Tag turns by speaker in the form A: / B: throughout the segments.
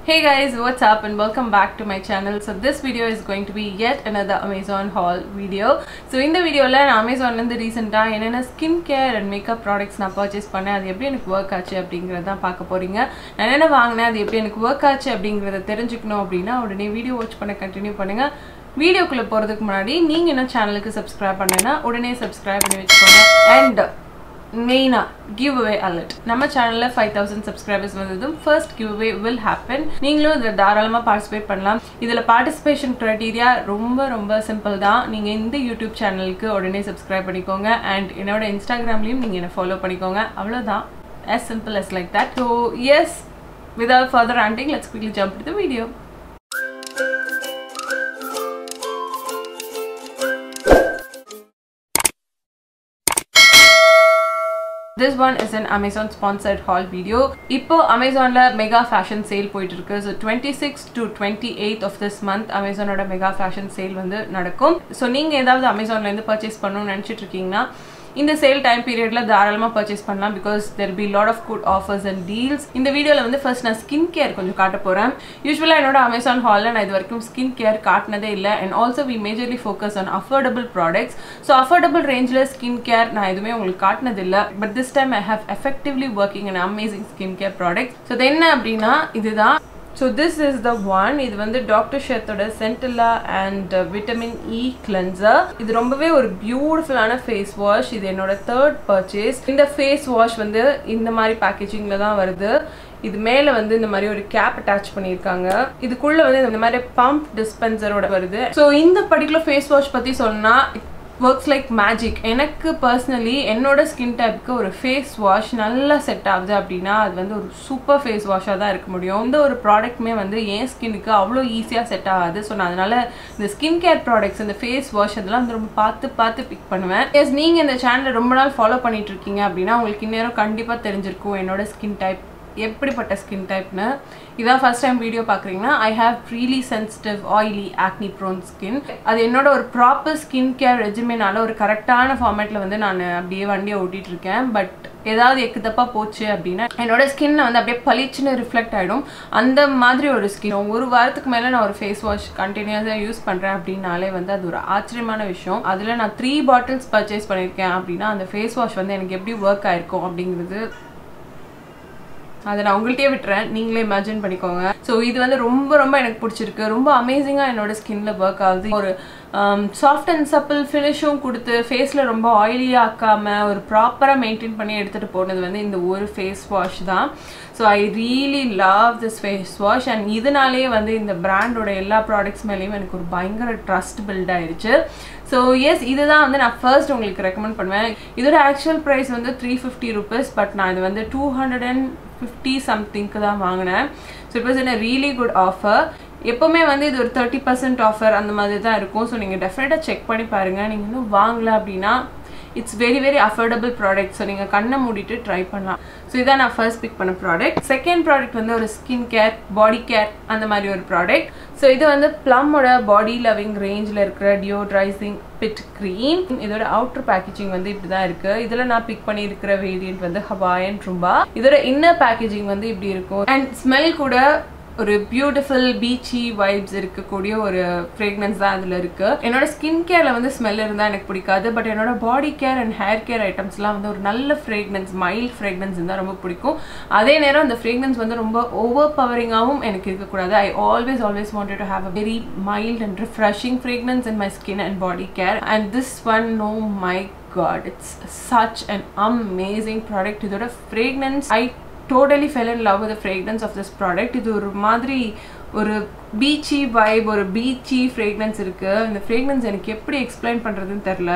A: Hey guys, what's up and welcome back to my channel. So this video is going to be yet another Amazon haul video. So இந்த வீடியோவில் நான் அமேசான்லேருந்து ரீசெண்டாக என்னென்ன skin care and makeup products நான் purchase பண்ணேன் அது எப்படி எனக்கு ஒர்க் ஆச்சு அப்படிங்கிறத தான் பார்க்க போகிறீங்க நான் என்னென்ன வாங்கினேன் அது எப்படி எனக்கு ஒர்க் ஆச்சு அப்படிங்கிறத தெரிஞ்சுக்கணும் அப்படின்னா உடனே வீடியோ வாட்ச் பண்ண கண்டினியூ பண்ணுங்கள் வீடியோக்குள்ளே போகிறதுக்கு முன்னாடி நீங்கள் என்ன சேனலுக்கு சப்ஸ்கிரைப் பண்ணேன்னா உடனே சப்ஸ்கிரைப் பண்ணி வச்சுக்கோங்க அண்ட் மெயினாக கிவ் அவே அலர்ட் நம்ம சேனலில் ஃபைவ் தௌசண்ட் சப்ஸ்கிரைபர்ஸ் வந்ததும் first give away will happen நீங்களும் இதில் தாராளமாக பார்ட்டிசிபேட் பண்ணலாம் இதில் பார்ட்டிசிபேஷன் க்ரைட்டீரியா ரொம்ப ரொம்ப சிம்பிள் தான் நீங்கள் இந்த யூடியூப் சேனலுக்கு உடனே சப்ஸ்கிரைப் பண்ணிக்கோங்க அண்ட் என்னோட இன்ஸ்டாகிராம்லேயும் நீங்கள் என்னை ஃபாலோ பண்ணிக்கோங்க அவ்வளோதான் as simple as like that so yes without further ranting let's quickly jump to the video this one is an Amazon sponsored haul video இப்போ அமேசானில் மெகா ஃபேஷன் சேல் போயிட்டு இருக்கு so twenty six to twenty eight of this month அமேசானோட mega fashion sale வந்து நடக்கும் so நீங்கள் ஏதாவது அமேசான்லேருந்து purchase பண்ணணும்னு நினச்சிட்டு இருக்கீங்கன்னா இந்த சேல் டைம் பீரியட்ல தாராளமாக பர்ச்சேஸ் பண்ணலாம் because there be lot of good offers and deals இந்த வீடியோவில் வந்து ஃபர்ஸ்ட் நான் ஸ்கின் கேர் கொஞ்சம் காட்ட போகிறேன் யூஸ்வலாக என்னோட அமேசான் ஹாலில் நான் இது வரைக்கும் ஸ்கின் கேர் காட்டினதே இல்லை and also we majorly focus on affordable products so affordable ரேஞ்சில் ஸ்கின் கேர் நான் எதுவுமே உங்களுக்கு காட்டினதில்லை but this time I have effectively working and amazing skin care product so இது என்ன அப்படின்னா இதுதான் so this is the one இது வந்து டாக்டர் ஷெத்தோட centella and vitamin E cleanser இது ரொம்பவே ஒரு பியூட்டிஃபுல்லான ஃபேஸ் வாஷ் இது என்னோட தேர்ட் பர்ச்சேஸ் இந்த ஃபேஸ் வாஷ் வந்து இந்த மாதிரி பேக்கேஜிங்கில் தான் வருது இது மேலே வந்து இந்த மாதிரி ஒரு கேப் அட்டாச் பண்ணியிருக்காங்க இதுக்குள்ள வந்து இந்த மாதிரி பம்ப் டிஸ்பென்சரோட வருது ஸோ இந்த பர்டிகுலர் ஃபேஸ் வாஷ் பற்றி சொன்னால் ஒர்க்ஸ் லைக் மேஜிக் எனக்கு பர்சனலி என்னோட ஸ்கின் டைப்புக்கு ஒரு ஃபேஸ் வாஷ் நல்லா செட் ஆகுது அப்படின்னா அது வந்து ஒரு சூப்பர் ஃபேஸ் வாஷாக தான் இருக்க முடியும் இந்த ஒரு ப்ராடக்ட்டுமே வந்து என் ஸ்கின்னுக்கு அவ்வளோ ஈஸியாக செட் ஆகாது ஸோ நான் அதனால இந்த ஸ்கின் கேர் ப்ராடக்ட்ஸ் இந்த ஃபேஸ் வாஷ் அதெல்லாம் வந்து ரொம்ப பார்த்து பார்த்து பிக் பண்ணுவேன் எஸ் நீங்கள் இந்த சேனலை ரொம்ப நாள் ஃபாலோ பண்ணிட்டு இருக்கீங்க அப்படின்னா உங்களுக்கு இந்நேரம் கண்டிப்பாக தெரிஞ்சிருக்கும் என்னோட ஸ்கின் டைப் எப்படிப்பட்ட ஸ்கின் டைப்னு இதான் ஃபர்ஸ்ட் டைம் வீடியோ பார்க்குறீங்கன்னா I have really sensitive oily acne prone skin அது என்னோட ஒரு ப்ராப்பர் ஸ்கின் கேர் ரெஜிமேனால ஒரு கரெக்டான ஃபார்மேட்டில் வந்து நான் அப்படியே வண்டியை ஓட்டிகிட்டு இருக்கேன் பட் ஏதாவது எக்கு தப்பாக போச்சு அப்படின்னா என்னோட ஸ்கின்னை வந்து அப்படியே பளிச்சுன்னு ரிஃப்ளெக்ட் ஆகிடும் அந்த மாதிரி ஒரு ஸ்கின் ஒரு வாரத்துக்கு மேலே நான் ஒரு ஃபேஸ் வாஷ் கண்டினியூஸாக யூஸ் பண்ணுறேன் அப்படின்னாலே வந்து அது ஒரு ஆச்சரியமான விஷயம் அதில் நான் த்ரீ பாட்டில்ஸ் பர்ச்சேஸ் பண்ணியிருக்கேன் அப்படின்னா அந்த ஃபேஸ் வாஷ் வந்து எனக்கு எப்படி ஒர்க் ஆயிருக்கும் அப்படிங்கிறது அதை நான் உங்கள்கிட்டயே விட்டுறேன் நீங்களே இமேஜின் பண்ணிக்கோங்க ஸோ இது வந்து ரொம்ப ரொம்ப எனக்கு பிடிச்சிருக்கு ரொம்ப அமேசிங்காக என்னோட ஸ்கின்ல ஒர்க் ஆகுது ஒரு சாஃப்ட் அண்ட் சப்பிள் ஃபினிஷும் கொடுத்து ஃபேஸில் ரொம்ப ஆயிலியாக ஆக்காமல் ஒரு ப்ராப்பராக மெயின்டைன் பண்ணி எடுத்துகிட்டு போனது வந்து இந்த ஒரு ஃபேஸ் வாஷ் தான் so I really love this face wash and இதனாலேயே வந்து இந்த பிராண்டோட எல்லா ப்ராடக்ட்ஸ் மேலேயும் எனக்கு ஒரு பயங்கர ட்ரஸ்ட் பில்ட் ஆயிடுச்சு ஸோ எஸ் இதுதான் வந்து நான் ஃபர்ஸ்ட் உங்களுக்கு ரெக்கமெண்ட் பண்ணுவேன் இதோட ஆக்சுவல் ப்ரைஸ் வந்து த்ரீ ஃபிஃப்டி ருபீஸ் பட் நான் இது வந்து டூ ஹண்ட்ரட் அண்ட் ஃபிஃப்டி சம்திங்க்கு தான் வாங்கினேன் so it was in a really good offer எப்போவுமே வந்து இது ஒரு தேர்ட்டி பர்சன்ட் ஆஃபர் அந்த மாதிரி தான் இருக்கும் ஸோ நீங்கள் டெஃபினட்டாக செக் பண்ணி பாருங்கள் நீங்கள் இன்னும் வாங்கல அப்படின்னா it's very very affordable product so நீங்கள் கண்ணை மூடிட்டு ட்ரை பண்ணலாம் ஸோ இதான் நான் ஃபர்ஸ்ட் பிக் பண்ண ப்ராடக்ட் செகண்ட் ப்ராடக்ட் வந்து ஒரு ஸ்கின் கேர் பாடி கேர் அந்த மாதிரி ஒரு ப்ராடக்ட் ஸோ இது வந்து ப்ளம்மோட பாடி லவிங் ரேஞ்சில் இருக்கிற டியோட்ரைசிங் பிட் க்ரீம் இதோட அவுட்டர் பேக்கேஜிங் வந்து இப்படி தான் இருக்கு இதில் நான் பிக் பண்ணியிருக்கிற வேரியன்ட் வந்து ஹவாயன் ட்ரும்பா இதோட இன்னர் பேக்கேஜிங் வந்து இப்படி இருக்கும் அண்ட் ஸ்மெல் கூட ஒரு பியூட்டிஃபுல் பீச்சி வைப்ஸ் இருக்கக்கூடிய ஒரு ஃப்ரேக்னன்ஸ் தான் அதில் இருக்கு என்னோட ஸ்கின் கேர்ல வந்து ஸ்மெல் இருந்தால் எனக்கு பிடிக்காது பட் என்னோட body care and hair care ஐட்டம்ஸ்லாம் வந்து ஒரு நல்ல ஃப்ரேக்னன்ஸ் மைல்ட் ஃப்ரேக்னன்ஸ் இருந்தால் ரொம்ப பிடிக்கும் அதே நேரம் அந்த ஃப்ரேக்னன்ஸ் வந்து ரொம்ப ஓவர் பவரிங்காகவும் எனக்கு இருக்கக்கூடாது I always always wanted to have a very mild and refreshing fragrance in my skin and body care and this one no my god it's such and amazing product இதோட fragrance I totally fell in love with fragrance of this product இது ஒரு மாதிரி ஒரு பீச்சி vibe ஒரு பீச்சி fragrance இருக்குது இந்த fragrance எனக்கு எப்படி எக்ஸ்பிளைன் பண்ணுறதுன்னு தெரில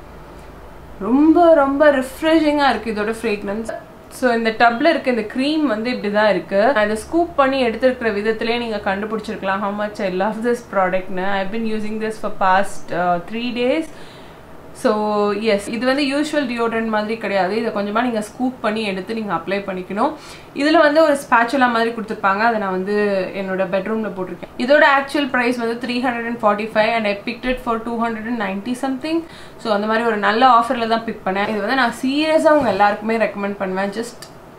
A: ரொம்ப ரொம்ப ரிஃப்ரெஷிங்காக இருக்குது இதோட ஃப்ரேக்னன்ஸ் ஸோ இந்த டப்பில் இருக்க இந்த க்ரீம் வந்து இப்படி தான் இருக்குது நான் இதை ஸ்கூப் பண்ணி எடுத்துருக்கிற விதத்திலே நீங்கள் கண்டுபிடிச்சிருக்கலாம் how much I love this ப்ராடக்ட்னு I been using this for past three days so yes இது வந்து யூஸ்வல் டியோட்ரண்ட் மாதிரி கிடையாது இதை கொஞ்சமாக நீங்கள் ஸ்கூப் பண்ணி எடுத்து நீங்கள் அப்ளை பண்ணிக்கணும் இதில் வந்து ஒரு ஸ்பேச்சுலா மாதிரி கொடுத்துருப்பாங்க அதை நான் வந்து என்னோட பெட்ரூமில் போட்டிருக்கேன் இதோட ஆக்சுவல் ப்ரைஸ் வந்து three hundred and forty five and I picked for two hundred and ninety something ஸோ அந்த மாதிரி ஒரு நல்ல ஆஃபரில் தான் பிக் பண்ணேன் இது வந்து நான் சீரியஸாக உங்கள் எல்லாருக்குமே ரெக்கமெண்ட் பண்ணுவேன் just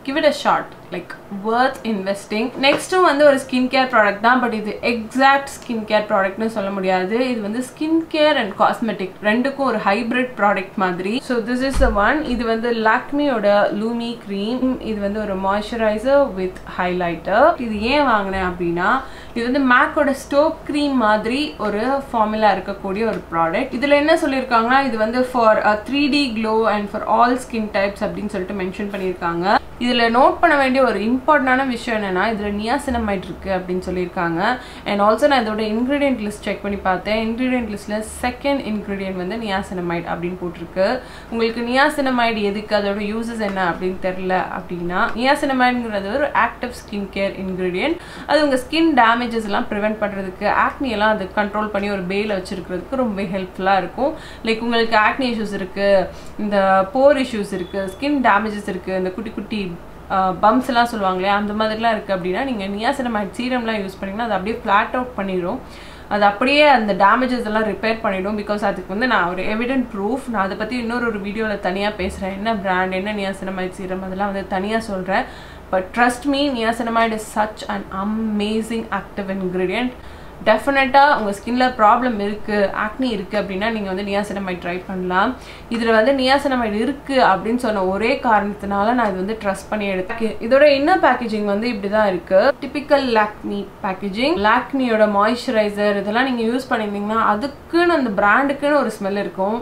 A: give it a shot like worth investing நெக்ஸ்ட்டும் வந்து ஒரு ஸ்கின் கேர் ப்ராடக்ட் தான் பட் இது எக்ஸாக்ட் ஸ்கின் கேர் ப்ராடக்ட்னு சொல்ல முடியாது இது வந்து ஸ்கின் கேர் அண்ட் காஸ்மெட்டிக் ரெண்டுக்கும் ஒரு ஹைபிரிட் ப்ராடக்ட் மாதிரி so this is the one இது வந்து லாக்மியோட லூமி க்ரீம் இது வந்து ஒரு மாய்ஸ்சரைசர் வித் ஹைலைட்டர் இது ஏன் வாங்கினேன் அப்படின்னா இது வந்து மேக்கோட ஸ்டோப் க்ரீம் மாதிரி ஒரு ஃபார்முலா இருக்கக்கூடிய ஒரு ப்ராடக்ட் இதில் என்ன சொல்லியிருக்காங்கன்னா இது வந்து for three D glow and for all skin types அப்படின்னு சொல்லிட்டு மென்ஷன் பண்ணியிருக்காங்க இதில் நோட் பண்ண வேண்டிய ஒரு இம்பார்ட்டண்டான விஷயம் என்னன்னா இதில் நியாசினமைட் இருக்கு அப்படின்னு சொல்லியிருக்காங்க அண்ட் ஆல்சோ நான் இதோட இன்க்ரீடியன்ட் லிஸ்ட் செக் பண்ணி பார்த்தேன் இன்க்ரீடியன்ட் லிஸ்ட்டில் செகண்ட் இன்க்ரீடியன்ட் வந்து நியாசினமைட் அப்படின்னு போட்டிருக்கு உங்களுக்கு நியாசினமைட் எதுக்கு அதோட யூசஸ் என்ன அப்படின்னு தெரில அப்படின்னா நியாசினமைட்ங்கிறது ஒரு ஆக்டிவ் ஸ்கின் கேர் இன்க்ரீடியன்ட் அது உங்கள் ஸ்கின் டேமேஜஸ் எல்லாம் ப்ரிவென்ட் பண்ணுறதுக்கு ஆக்னி எல்லாம் அது கண்ட்ரோல் பண்ணி ஒரு பேல வச்சிருக்கிறதுக்கு ரொம்ப ஹெல்ப்ஃபுல்லாக இருக்கும் லைக் உங்களுக்கு ஆக்னி இஷ்யூஸ் இருக்குது இந்த போர் இஷ்யூஸ் இருக்குது ஸ்கின் டேமேஜஸ் இருக்குது இந்த குட்டி குட்டி பம்ப்ஸ் எல்லாம் சொல்லுவாங்களே அந்த மாதிரிலாம் இருக்குது அப்படின்னா நீங்கள் நியாசினமைட் சீரம்லாம் யூஸ் பண்ணிங்கன்னா அது அப்படியே ஃப்ளாட் அவுட் பண்ணிடும் அது அப்படியே அந்த டேமேஜஸ் எல்லாம் ரிப்பேர் பண்ணிடும் பிகாஸ் அதுக்கு வந்து நான் ஒரு எவிடென்ட் ப்ரூஃப் நான் அதை பற்றி இன்னொரு ஒரு வீடியோவில் தனியாக பேசுகிறேன் என்ன பிராண்ட் என்ன நியாசினமைட் சீரம் அதெல்லாம் வந்து தனியாக சொல்கிறேன் but trust me niacinamide is such an amazing active ingredient டெஃபினட்டாக உங்கள் ஸ்கின்ல ப்ராப்ளம் இருக்குது ஆக்னி இருக்குது அப்படின்னா நீங்கள் வந்து நியாசினமைட் ட்ரை பண்ணலாம் இதில் வந்து நியாசினமைட் இருக்குது அப்படின்னு சொன்ன ஒரே காரணத்தினால நான் இது வந்து ட்ரஸ்ட் பண்ணி எடுத்தேன் இதோட இன்னர் பேக்கேஜிங் வந்து இப்படி தான் இருக்குது டிபிக்கல் லாக்மி பேக்கேஜிங் லாக்மியோட மாய்ஸ்சரைசர் இதெல்லாம் நீங்கள் யூஸ் பண்ணியிருந்தீங்கன்னா அதுக்குன்னு அந்த பிராண்டுக்குன்னு ஒரு ஸ்மெல் இருக்கும்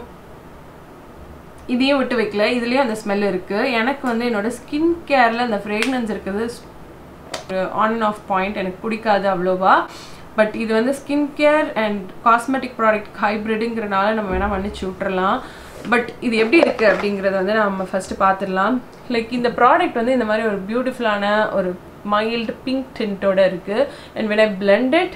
A: இதையும் விட்டு வைக்கல இதுலேயும் அந்த ஸ்மெல் இருக்குது எனக்கு வந்து என்னோட ஸ்கின் கேரில் அந்த ஃப்ரேக்னன்ஸ் இருக்குது ஆன் அண்ட் ஆஃப் பாயிண்ட் எனக்கு பிடிக்காது அவ்வளோவா பட் இது வந்து skin care and cosmetic product ஹைப்ரிடுங்கிறனால நம்ம வேணால் மன்னிச்சு விட்டுறலாம் பட் இது எப்படி இருக்குது அப்படிங்கிறத வந்து நம்ம ஃபஸ்ட்டு பார்த்துடலாம் லைக் இந்த ப்ராடக்ட் வந்து இந்த மாதிரி ஒரு பியூட்டிஃபுல்லான ஒரு மைல்டு பிங்க் டின்ட்டோட இருக்குது அண்ட் வென் ஐ பிளெண்டட்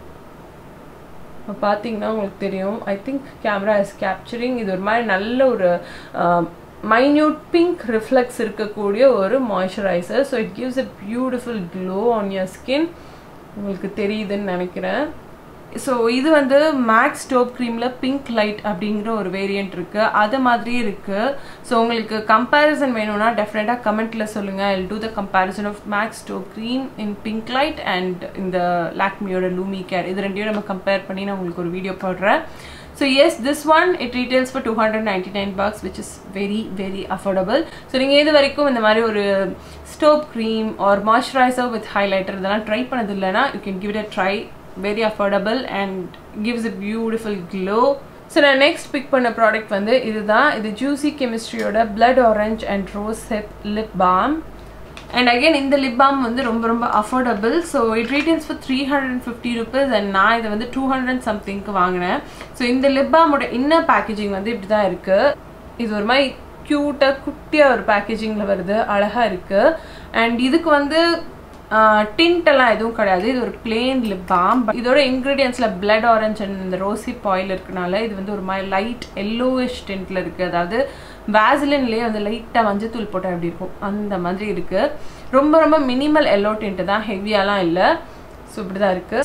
A: பார்த்தீங்கன்னா உங்களுக்கு தெரியும் I think camera is capturing இது ஒரு மாதிரி நல்ல ஒரு மைன்யூட் பிங்க் ரிஃப்ளெக்ஸ் இருக்கக்கூடிய ஒரு moisturiser so it gives a beautiful glow on your skin உங்களுக்கு தெரியுதுன்னு நினைக்கிறேன் ஸோ இது வந்து மேக்ஸ் டோப் க்ரீமில் பிங்க் லைட் அப்படிங்கிற ஒரு வேரியண்ட் இருக்குது அது மாதிரியே இருக்குது ஸோ உங்களுக்கு கம்பேரிசன் வேணும்னா டெஃபினட்டாக கமெண்ட்டில் சொல்லுங்கள் I do the comparison of max tope cream in pink light and இந்த லாக்மியோட லூமி கேர் இது ரெண்டையும் நம்ம கம்பேர் பண்ணி நான் உங்களுக்கு ஒரு வீடியோ போடுறேன் So yes, this one it retails for 299 bucks which is very very affordable. So நீங்கள் இது வரைக்கும் இந்த மாதிரி ஒரு ஸ்டோப் cream or moisturiser with highlighter இதெல்லாம் ட்ரை பண்ணது இல்லைனா you can give it a try very affordable and gives a beautiful glow so நான் நெக்ஸ்ட் பிக் பண்ண ப்ராடக்ட் வந்து இதுதான் இது ஜூசி கெமிஸ்ட்ரியோட blood orange and rose hip lip balm and again இந்த லிப் பாம் வந்து ரொம்ப ரொம்ப affordable so it retails for three hundred and fifty rupees and நான் இதை வந்து டூ ஹண்ட்ரட் சம்திங்க்கு வாங்கினேன் ஸோ இந்த லிப் பாமோட இன்னர் பேக்கேஜிங் வந்து இப்படி தான் இருக்குது இது ஒரு மாதிரி க்யூட்டாக குட்டியாக ஒரு பேக்கேஜிங்கில் வருது அழகாக இருக்குது அண்ட் இதுக்கு வந்து டிண்ட் எல்லாம் எதுவும் கிடையாது இது ஒரு பிளேன் லிப் பாம் இதோட இன்க்ரீடியன்ஸில் பிளட் ஆரஞ்ச் அண்ட் இந்த ரோசி பாயில் இருக்கனால இது வந்து ஒரு மாதிரி லைட் எல்லோயிஷ் டின்ட்டில் இருக்குது அதாவது வேசிலின்லேயே வந்து லைட்டாக மஞ்சத்தூள் போட்டால் எப்படி இருக்கும் அந்த மாதிரி இருக்குது ரொம்ப ரொம்ப மினிமல் எல்லோ டின்ட்டு தான் ஹெவியாலாம் இல்லை ஸோ இப்படி தான் இருக்குது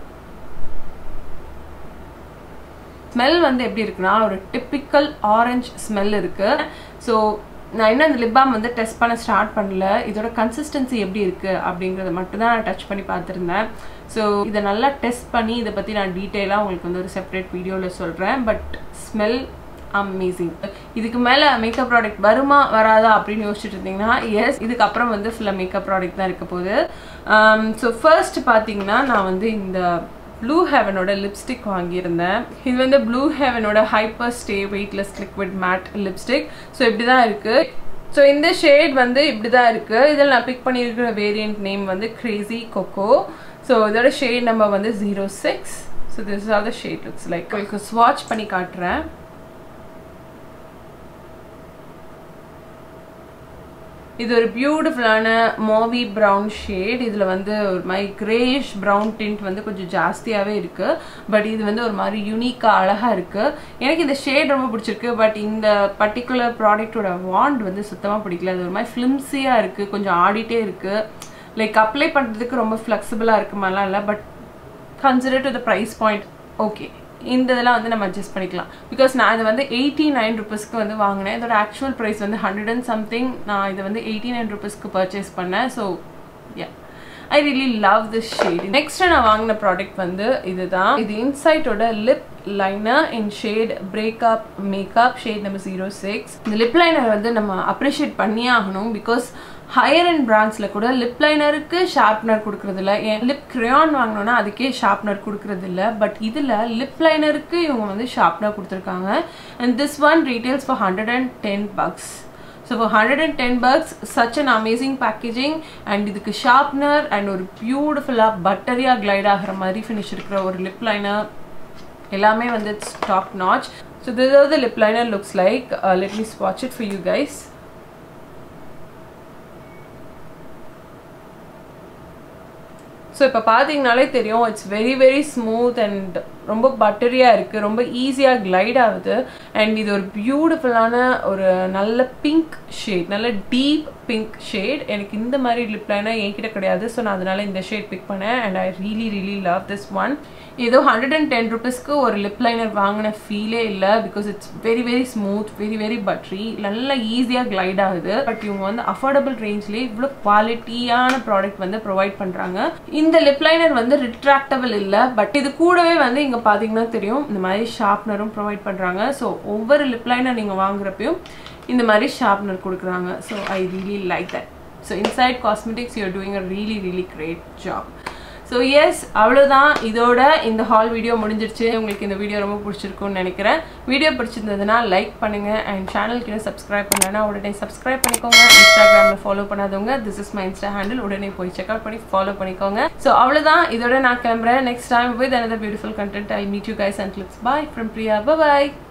A: ஸ்மெல் வந்து எப்படி இருக்குன்னா ஒரு டிப்பிக்கல் ஆரஞ்ச் ஸ்மெல் இருக்குது ஸோ நான் இன்னும் இந்த லிப் பாம் வந்து டெஸ்ட் பண்ண ஸ்டார்ட் பண்ணல இதோட கன்சிஸ்டன்சி எப்படி இருக்குது அப்படிங்கிறத மட்டும் தான் நான் டச் பண்ணி பார்த்துருந்தேன் ஸோ இதை நல்லா டெஸ்ட் பண்ணி இதை பற்றி நான் டீட்டெயிலாக உங்களுக்கு வந்து ஒரு செப்பரேட் வீடியோவில் சொல்கிறேன் பட் ஸ்மெல் அமேசிங் இதுக்கு மேலே மேக்கப் ப்ராடக்ட் வருமா வராதா அப்படின்னு யோசிச்சுட்டு இருந்தீங்கன்னா எஸ் இதுக்கப்புறம் வந்து ஃபுல்லாக மேக்கப் ப்ராடக்ட் தான் இருக்க போகுது ஸோ ஃபர்ஸ்ட் பார்த்தீங்கன்னா நான் வந்து இந்த ப்ளூ ஹெவனோட லிப்ஸ்டிக் வாங்கியிருந்தேன் இது வந்து ப்ளூ ஹெவனோட hyper stay weightless liquid matte lipstick so இப்படி தான் இருக்குது ஸோ இந்த ஷேட் வந்து இப்படி தான் இருக்குது இதில் நான் பிக் பண்ணியிருக்கிற வேரியண்ட் நேம் வந்து க்ரேசி கொக்கோ ஸோ இதோட ஷேட் நம்ம வந்து zero six so this are the shade looks like உங்களுக்கு ஸ்வாட்ச் பண்ணி காட்டுறேன் இது ஒரு பியூட்டிஃபுல்லான மாவி ப்ரௌன் ஷேட் இதில் வந்து ஒரு மாதிரி கிரேஷ் ப்ரௌன் டிண்ட் வந்து கொஞ்சம் ஜாஸ்தியாகவே இருக்குது பட் இது வந்து ஒரு மாதிரி யூனிக்காக அழகாக இருக்குது எனக்கு இந்த ஷேட் ரொம்ப பிடிச்சிருக்கு பட் இந்த பர்டிகுலர் ப்ராடக்டோட வாண்ட் வந்து சுத்தமாக பிடிக்கல அது ஒரு மாதிரி ஃப்ளிம்ஸியாக இருக்குது கொஞ்சம் ஆடிட்டே இருக்குது லைக் அப்ளை பண்ணுறதுக்கு ரொம்ப ஃப்ளெக்சிபிளாக இருக்க மாதிரிலாம் இல்லை but consider to the price point okay இந்த இதெல்லாம் வந்து நம்ம அட்ஜஸ்ட் பண்ணிக்கலாம் பிகாஸ் நான் இதை வந்து எயிட்டி நைன் ருபீஸ்க்கு வந்து வாங்கினேன் இதோட ஆக்சுவல் ப்ரைஸ் வந்து ஹண்ட்ரட் அண்ட் சம்திங் நான் இதை வந்து எயிட்டி நைன் ருபீஸ்க்கு பர்ச்சேஸ் பண்ணேன் so yeah I really love this shade next நான் வாங்கின ப்ராடக்ட் வந்து இதுதான் இது இன்சைட்டோட lip liner in shade breakup makeup shade number zero six இந்த லிப் லைனர் வந்து நம்ம அப்ரிஷியேட் பண்ணியே ஆகணும் பிகாஸ் ஹையர் அண்ட் பிராண்ட்ஸில் கூட லிப் லைனருக்கு ஷார்ப்னர் கொடுக்குறது இல்லை என் லிப் க்ரையான் வாங்கினோன்னா அதுக்கே ஷார்ப்னர் கொடுக்குறது இல்லை பட் இதில் லிப் லைனருக்கு இவங்க வந்து ஷார்ப்னர் கொடுத்துருக்காங்க and this one retails for hundred and ten bucks so for hundred and ten bucks such an amazing packaging and இதுக்கு ஷார்ப்னர் அண்ட் ஒரு பியூட்டிஃபுல்லாக பட்டரியாக கிளைட் ஆகிற மாதிரி ஃபினிஷ் இருக்கிற ஒரு லிப் லைனர் எல்லாமே வந்து it's top notch so this are the lip liner looks like let me watch it for you guys so இப்போ பார்த்தீங்கனாலே தெரியும் it's very very smooth and ரொம்ப பட்டரியாக இருக்குது ரொம்ப ஈஸியாக கிளைட் ஆகுது அண்ட் இது ஒரு பியூட்டிஃபுல்லான ஒரு நல்ல பிங்க் ஷேட் நல்ல டீப் பிங்க் ஷேட் எனக்கு இந்த மாதிரி லிப் லைனர் என்கிட்ட கிடையாது ஸோ நான் அதனால இந்த ஷேட் பிக் பண்ணேன் and I really really love this one ஏதோ ஹண்ட்ரட் அண்ட் டென் ருபீஸ்க்கு ஒரு லிப் லைனர் வாங்கின ஃபீலே இல்லை because it's very very smooth very very buttery நல்லா ஈஸியாக கிளைட் ஆகுது பட் இவங்க வந்து அஃபோர்டபுள் ரேஞ்ச்லேயே இவ்வளோ குவாலிட்டியான ப்ராடக்ட் வந்து ப்ரொவைட் பண்ணுறாங்க இந்த லிப் லைனர் வந்து ரிட்ராக்டபிள் இல்லை பட் இது கூடவே வந்து இங்கே பார்த்தீங்கன்னா தெரியும் இந்த மாதிரி ஷார்ப்னரும் ப்ரொவைட் பண்ணுறாங்க ஸோ ஒவ்வொரு லிப் லைனர் நீங்கள் வாங்குறப்பையும் இந்த மாதிரி ஷார்ப்னர் கொடுக்குறாங்க so I really like that so Insight cosmetics you're doing a really really great job so yes அவ்வளோதான் இதோட இந்த ஹால் வீடியோ முடிஞ்சிருச்சு உங்களுக்கு இந்த வீடியோ ரொம்ப பிடிச்சிருக்கும்னு நினைக்கிறேன் வீடியோ பிடிச்சிருந்ததுன்னா லைக் பண்ணுங்கள் அண்ட் சேனலுக்கு சப்ஸ்கிரைப் பண்ணலன்னா உடனே சப்ஸ்கிரைப் பண்ணிக்கோங்க இன்ஸ்டாகிராமில் ஃபாலோ பண்ணாதவங்க this is my Insta handle உடனே போய் செக் அவுட் பண்ணி ஃபாலோ பண்ணிக்கோங்க ஸோ அவ்வளோதான் இதோட நான் கிளம்புறேன் next time with another beautiful content I meet you guys and clicks bye from Priya bye